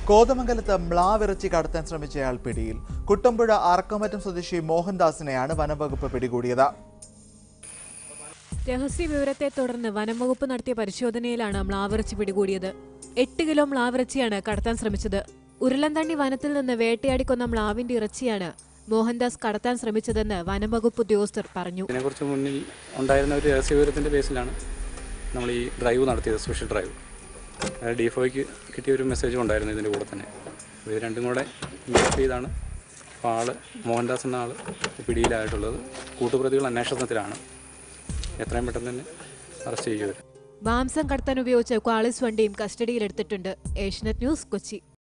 കോതമംഗലത്ത് മ്ലാവിറച്ചി കടത്താൻ ശ്രമിച്ചയാൾ പിടിയിൽ കുട്ടമ്പുഴ അറക്കമറ്റം സ്വദേശി മോഹൻദാസിനെയാണ് വനംവകുപ്പ് പിടികൂടിയത് രഹസ്യ വിവരത്തെ തുടർന്ന് വനംവകുപ്പ് നടത്തിയ പരിശോധനയിലാണ് മ്ലാവിറച്ചി പിടികൂടിയത് എട്ട് കിലോ മ്ലാവിറച്ചിയാണ് കടത്താൻ ശ്രമിച്ചത് ഉരുളന്തണ്ണി വനത്തിൽ നിന്ന് വേട്ടയാടിക്കൊന്ന മ്ലാവിന്റെ ഇറച്ചിയാണ് മോഹൻദാസ് കടത്താൻ ശ്രമിച്ചതെന്ന് വനംവകുപ്പ് ഉദ്യോഗസ്ഥർ പറഞ്ഞു ഇതിനെക്കുറിച്ച് മുന്നിൽ ഉണ്ടായിരുന്ന ഒരു രഹസ്യവിവരത്തിൻ്റെ ബേസിലാണ് നമ്മൾ ഈ ഡ്രൈവ് നടത്തിയത് സ്പെഷ്യൽ ഡ്രൈവ് ഡി എഫ് കിട്ടിയ ഒരു മെസ്സേജും ഉണ്ടായിരുന്നു ഇതിൻ്റെ കൂടെ തന്നെ അപ്പോൾ ഇത് രണ്ടും കൂടെ മിക്സ് ചെയ്താണ് അപ്പോൾ ആള് മോഹൻദാസ് എന്ന ആൾ പിടിയിലായിട്ടുള്ളത് കൂട്ടുപ്രതികൾ അന്വേഷണത്തിലാണ് എത്രയും പെട്ടെന്ന് തന്നെ അറസ്റ്റ് ചെയ്യുക മാംസം കടത്താൻ ഉപയോഗിച്ച ക്വാളിസ് വണ്ടിയും കസ്റ്റഡിയിലെടുത്തിട്ടുണ്ട് ഏഷ്യനെറ്റ് ന്യൂസ് കൊച്ചി